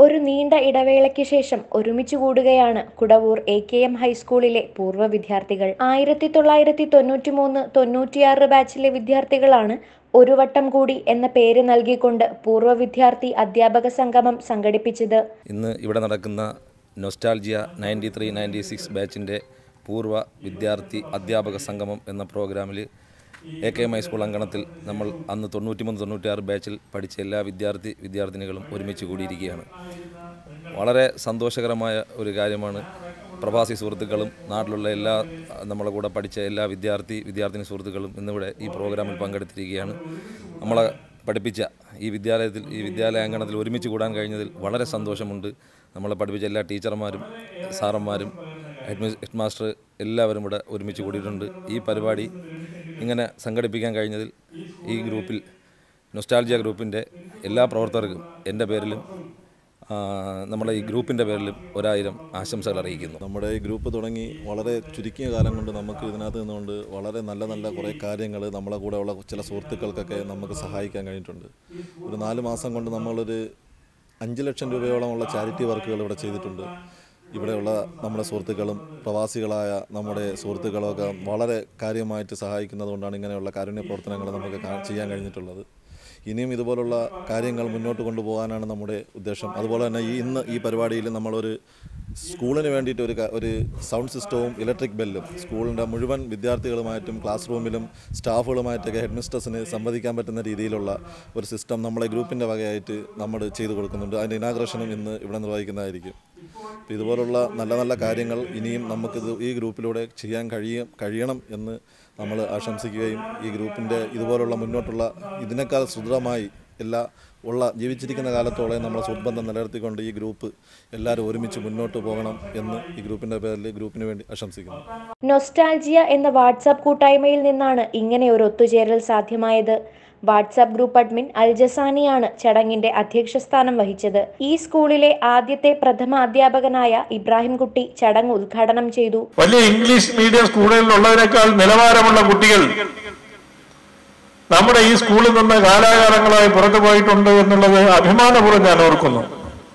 ഒരു നീണ്ട ഇടവേളയ്ക്ക് ശേഷം ഒരുമിച്ച് കൂടുകയാണ് കുടവൂർ എ കെ എം ഹൈസ്കൂളിലെ പൂർവ്വ വിദ്യാർത്ഥികൾ ആയിരത്തി തൊള്ളായിരത്തി തൊണ്ണൂറ്റി മൂന്ന് തൊണ്ണൂറ്റിയാറ് ബാച്ചിലെ വിദ്യാർത്ഥികളാണ് ഒരു വട്ടം കൂടി എന്ന പേര് നൽകിക്കൊണ്ട് പൂർവ്വ വിദ്യാർത്ഥി അധ്യാപക സംഗമം സംഘടിപ്പിച്ചത് ഇന്ന് ഇവിടെ നടക്കുന്ന nostalgia ninety three ninety six ബാച്ചിൻ്റെ പൂർവ്വ വിദ്യാർത്ഥി അധ്യാപക സംഗമം എന്ന പ്രോഗ്രാമിൽ എ കെ എം ഹൈസ്കൂൾ അങ്കണത്തിൽ നമ്മൾ അന്ന് തൊണ്ണൂറ്റിമൂന്ന് തൊണ്ണൂറ്റിയാറ് ബാച്ചിൽ പഠിച്ച എല്ലാ വിദ്യാർത്ഥി വിദ്യാർത്ഥിനികളും ഒരുമിച്ച് കൂടിയിരിക്കുകയാണ് വളരെ സന്തോഷകരമായ ഒരു കാര്യമാണ് പ്രവാസി സുഹൃത്തുക്കളും നാട്ടിലുള്ള എല്ലാ നമ്മളെ കൂടെ പഠിച്ച എല്ലാ വിദ്യാർത്ഥി വിദ്യാർത്ഥിനി സുഹൃത്തുക്കളും ഇന്നിവിടെ ഈ പ്രോഗ്രാമിൽ പങ്കെടുത്തിരിക്കുകയാണ് നമ്മളെ പഠിപ്പിച്ച ഈ വിദ്യാലയത്തിൽ ഈ വിദ്യാലയാങ്കണത്തിൽ ഒരുമിച്ച് കൂടാൻ കഴിഞ്ഞതിൽ വളരെ സന്തോഷമുണ്ട് നമ്മളെ പഠിപ്പിച്ച എല്ലാ ടീച്ചർമാരും സാറന്മാരും ഹെഡ് ഹെഡ് മാസ്റ്റർ എല്ലാവരും ഇവിടെ ഒരുമിച്ച് കൂടിയിട്ടുണ്ട് ഈ പരിപാടി ഇങ്ങനെ സംഘടിപ്പിക്കാൻ കഴിഞ്ഞതിൽ ഈ ഗ്രൂപ്പിൽ നൊസ്റ്റാൾജിയ ഗ്രൂപ്പിൻ്റെ എല്ലാ പ്രവർത്തകർക്കും എൻ്റെ പേരിലും ആ, നമ്മുടെ ഈ ഗ്രൂപ്പിൻ്റെ പേരിലും ഒരായിരം ആശംസകൾ അറിയിക്കുന്നു നമ്മുടെ ഈ ഗ്രൂപ്പ് തുടങ്ങി വളരെ ചുരുക്കിയ കാലം കൊണ്ട് നമുക്ക് ഇതിനകത്ത് നിന്നുകൊണ്ട് വളരെ നല്ല നല്ല കുറേ കാര്യങ്ങൾ നമ്മളെ കൂടെ ഉള്ള ചില സുഹൃത്തുക്കൾക്കൊക്കെ നമുക്ക് സഹായിക്കാൻ കഴിഞ്ഞിട്ടുണ്ട് ഒരു നാല് മാസം കൊണ്ട് നമ്മളൊരു അഞ്ച് ലക്ഷം രൂപയോളമുള്ള ചാരിറ്റി വർക്കുകൾ ഇവിടെ ചെയ്തിട്ടുണ്ട് ഇവിടെയുള്ള നമ്മുടെ സുഹൃത്തുക്കളും പ്രവാസികളായ നമ്മുടെ സുഹൃത്തുക്കളൊക്കെ വളരെ കാര്യമായിട്ട് സഹായിക്കുന്നത് കൊണ്ടാണ് ഇങ്ങനെയുള്ള കാരുണ്യ പ്രവർത്തനങ്ങൾ നമുക്ക് കാ- ചെയ്യാൻ കഴിഞ്ഞിട്ടുള്ളത് ഇനിയും ഇതുപോലുള്ള കാര്യങ്ങൾ മുന്നോട്ട് കൊണ്ടുപോകാനാണ് നമ്മുടെ ഉദ്ദേശം അതുപോലെ തന്നെ ഈ ഇന്ന് ഈ പരിപാടിയിൽ നമ്മളൊരു സ്കൂളിന് വേണ്ടിയിട്ട് ഒരു ക- ഒരു സൗണ്ട് സിസ്റ്റവും ഇലക്ട്രിക് ബെല്ലും സ്കൂളിൻ്റെ മുഴുവൻ വിദ്യാർത്ഥികളുമായിട്ടും ക്ലാസ് റൂമിലും സ്റ്റാഫുകളുമായിട്ടൊക്കെ ഹെഡ് മിസ്റ്റേഴ്സിന് സംവദിക്കാൻ പറ്റുന്ന രീതിയിലുള്ള ഒരു സിസ്റ്റം നമ്മളെ ഗ്രൂപ്പിൻ്റെ വകയായിട്ട് നമ്മൾ ചെയ്തു കൊടുക്കുന്നുണ്ട് അതിൻ്റെ ഇനാഗ്രേഷനും ഇന്ന് ഇവിടെ നിർവഹിക്കുന്നതായിരിക്കും അപ്പോൾ ഇതുപോലുള്ള നല്ല നല്ല കാര്യങ്ങൾ ഇനിയും നമുക്കിത് ഈ ഗ്രൂപ്പിലൂടെ ചെയ്യാൻ കഴിയും കഴിയണം എന്ന് നമ്മൾ ആശംസിക്കുകയും ഈ ഗ്രൂപ്പിൻ്റെ ഇതുപോലുള്ള മുന്നോട്ടുള്ള ഇതിനേക്കാൾ സുദൃഢമായി എല്ലാ ഉള്ള ജീവിച്ചിരിക്കുന്ന കാലത്തോളം നമ്മളെ സുബന്ധം നിലനിർത്തിക്കൊണ്ട് ഈ ഗ്രൂപ്പ് എല്ലാവരും ഒരുമിച്ച് മുന്നോട്ട് പോകണം എന്ന് ഈ ഗ്രൂപ്പിൻ്റെ പേരിൽ ഗ്രൂപ്പിന് വേണ്ടി ആശംസിക്കുന്നു നൊസ്റ്റാൾജിയ എന്ന വാട്സാപ്പ് കൂട്ടായ്മയിൽ നിന്നാണ് ഇങ്ങനെ ഒരു ഒത്തുചേരൽ സാധ്യമായത് വാട്സാപ്പ് ഗ്രൂപ്പ് അഡ്മിൻ അൽജസാനിയാണ് ചടങ്ങിന്റെ അധ്യക്ഷസ്ഥാനം വഹിച്ചത് ഈ സ്കൂളിലെ ആദ്യത്തെ പ്രഥമ അധ്യാപകനായ ഇബ്രാഹിംകുട്ടി ചടങ്ങ് ഉദ്ഘാടനം ചെയ്തു വലിയ ഇംഗ്ലീഷ് മീഡിയം സ്കൂളുകളിലുള്ളതിനേക്കാൾ നിലവാരമുള്ള കുട്ടികൾ നമ്മുടെ ഈ സ്കൂളിൽ നിന്ന് കാലാകാലങ്ങളായി പുറത്തു പോയിട്ടുണ്ട് എന്നുള്ളത് അഭിമാനപൂർവ്വം ഞാൻ ഓർക്കുന്നു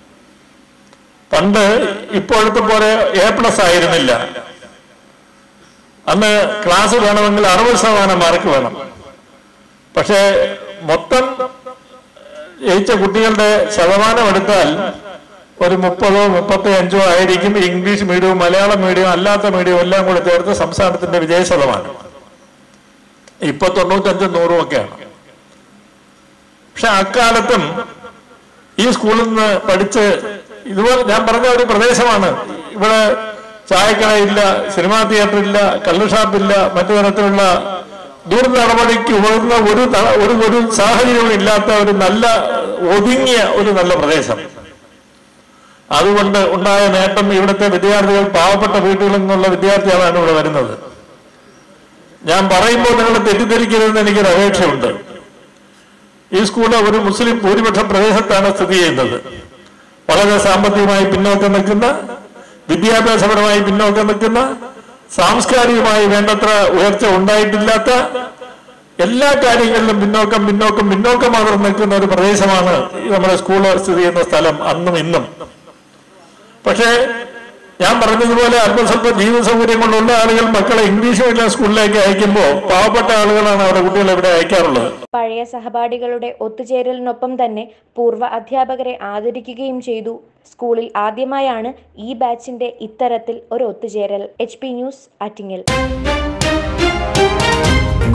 പണ്ട് ഇപ്പോഴത്തെ പോലെ എ പ്ലസ് ആയിരുന്നില്ല അന്ന് ക്ലാസ് വേണമെങ്കിൽ അറുപത് ശതമാനം മാർക്ക് വേണം പക്ഷേ മൊത്തം ജയിച്ച കുട്ടികളുടെ ശതമാനം എടുത്താൽ ഒരു മുപ്പതോ മുപ്പത്തി അഞ്ചോ ആയിരിക്കും ഇംഗ്ലീഷ് മീഡിയവും മലയാളം മീഡിയവും അല്ലാത്ത മീഡിയവും എല്ലാം കൂടി ചേർത്ത് സംസ്ഥാനത്തിന്റെ വിജയ ശതമാനം ഇപ്പൊ തൊണ്ണൂറ്റഞ്ചും നൂറും ഒക്കെയാണ് പക്ഷെ അക്കാലത്തും ഈ സ്കൂളിൽ നിന്ന് പഠിച്ച് ഇതുപോലെ ഞാൻ പറഞ്ഞ ഒരു പ്രദേശമാണ് ഇവിടെ ചായക്കടയില്ല സിനിമാ തിയേറ്റർ ഇല്ല കള്ള് ഷാപ്പില്ല മറ്റു തരത്തിലുള്ള ദുർനടപടിക്ക് ഉയർന്ന ഒരു ത- ഒരു ഒരു സാഹചര്യവും ഇല്ലാത്ത ഒരു നല്ല ഒതുങ്ങിയ ഒരു നല്ല പ്രദേശം അതുകൊണ്ട് ഉണ്ടായ നേട്ടം ഇവിടുത്തെ വിദ്യാർത്ഥികൾ പാവപ്പെട്ട വീടുകളിൽ നിന്നുള്ള വിദ്യാർത്ഥികളാണ് ഇവിടെ വരുന്നത് ഞാൻ പറയുമ്പോൾ നിങ്ങൾ തെറ്റിദ്ധരിക്കരുതെന്ന് എനിക്കൊരു അപേക്ഷയുണ്ട് ഈ സ്കൂള് ഒരു മുസ്ലിം ഭൂരിപക്ഷ പ്രദേശത്താണ് സ്ഥിതി ചെയ്യുന്നത് വളരെ സാമ്പത്തികമായി പിന്നോക്കം നിൽക്കുന്ന വിദ്യാഭ്യാസപരമായി പിന്നോക്കം നിൽക്കുന്ന സാംസ്കാരികമായി വേണ്ടത്ര ഉയർച്ച ഉണ്ടായിട്ടില്ലാത്ത എല്ലാ കാര്യങ്ങളിലും പിന്നോക്കം പിന്നോക്കം പിന്നോക്കം മാത്രം നിൽക്കുന്ന ഒരു പ്രദേശമാണ് ഈ നമ്മുടെ സ്കൂള് സ്ഥിതി ചെയ്യുന്ന സ്ഥലം അന്നും ഇന്നും പക്ഷേ ഞാൻ പറഞ്ഞതുപോലെ അല്പം സ്വല്പം ജീവിത സൗകര്യങ്ങളുള്ള ആളുകൾ മക്കളെ ഇംഗ്ലീഷ് മീഡിയം സ്കൂളിലേക്ക് അയക്കുമ്പോൾ പാവപ്പെട്ട ആളുകളാണ് അവരുടെ കുട്ടികളെ ഇവിടെ അയക്കാറുള്ളത് പഴയ സഹപാഠികളുടെ ഒത്തുചേരലിനൊപ്പം തന്നെ പൂർവ്വ അധ്യാപകരെ ആദരിക്കുകയും ചെയ്തു സ്കൂളിൽ ആദ്യമായാണ് ഈ ബാച്ചിന്റെ ഇത്തരത്തിൽ ഒരു ഒത്തുചേരൽ എച്ച് പി ന്യൂസ് ആറ്റിങ്ങൽ